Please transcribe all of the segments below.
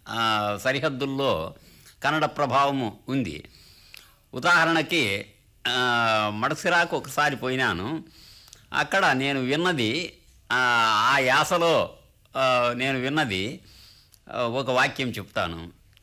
ఆ, సరిహద్దుల్లో కన్నడ ప్రభావము ఉంది ఉదాహరణకి ఆ, మడసిరాకు ఒకసారి పోయినాను అక్కడ నేను విన్నది ఆ, ఆ యాసలో ఆ, నేను విన్నది ఆ, ఒక వాక్యం చెప్తాను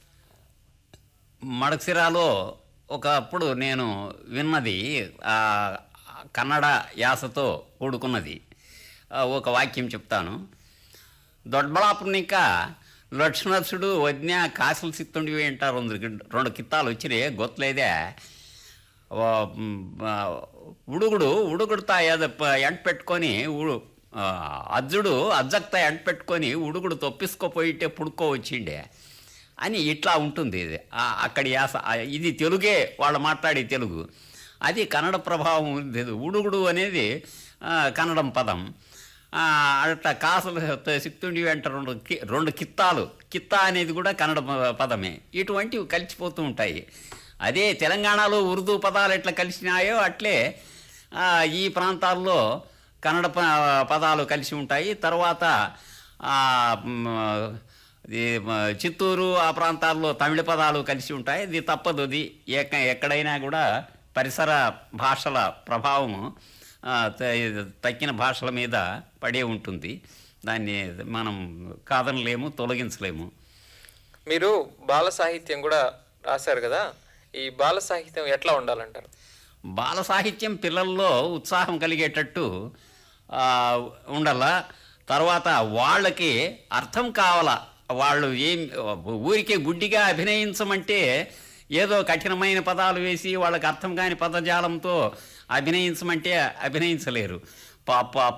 మడక్సిరాలో ఒకప్పుడు నేను విన్నది ఆ, కన్నడ యాసతో కూడుకున్నది ఆ, ఒక వాక్యం చెప్తాను దొడ్బళాపునిక లక్ష్మణసుడు వజ్ఞ కాసులు సిత్తుండివి అంటారు రెండు గి- రెండు కిత్తాలు వచ్చినాయి గొత్తలేదే ఓ, మ్, ఆ, ఉడుగుడు ఉడుగుడుతా ఏదో ప- ఎంట పెట్టుకొని ఉడు ఆ, అజ్జుడు అజ్జక్తా ఎంట పెట్టుకొని ఉడుగుడు తొప్పిసుకోపోయితే పుడుకో వచ్చిండే అని ఇట్లా ఉంటుంది ఇది ఆ, అక్కడి యాస ఆ, ఇది తెలుగే వాళ్ళు మాట్లాడే తెలుగు అది కన్నడ ప్రభావం ఉంది ఉడుగుడు అనేది ఆ, కన్నడం పదం ఆ, అట్లా కాసులు సిక్తుండి వెంట రెండు కి- రెండు కిత్తాలు కిత్తా అనేది కూడా కన్నడ ప- పదమే ఇటువంటివి కలిసిపోతూ ఉంటాయి అదే తెలంగాణలో ఉర్దూ పదాలు ఎట్లా కలిసినాయో అట్లే ఆ, ఈ ప్రాంతాల్లో కన్నడ ప- పదాలు కలిసి ఉంటాయి తర్వాత ఆ, మ్, ఇది మ, చిత్తూరు ఆ ప్రాంతాల్లో తమిళ పదాలు కలిసి ఉంటాయి ఇది తప్పదు అది ఎక్క ఎక్కడైనా కూడా పరిసర భాషల ప్రభావము ఆ, త- తక్కిన భాషల మీద పడే ఉంటుంది దాన్ని మనం కాదనలేము తొలగించలేము మీరు బాల సాహిత్యం కూడా రాశారు కదా ఈ బాల సాహిత్యం ఎట్లా ఉండాలంటారు బాల సాహిత్యం పిల్లల్లో ఉత్సాహం కలిగేటట్టు ఆ, ఉండాల తర్వాత వాళ్ళకి అర్థం కావాల వాళ్ళు ఏం ఊరికే గుడ్డిగా అభినయించమంటే ఏదో కఠినమైన పదాలు వేసి వాళ్ళకి అర్థం కాని పదజాలంతో అభినయించమంటే అభినయించలేరు పాప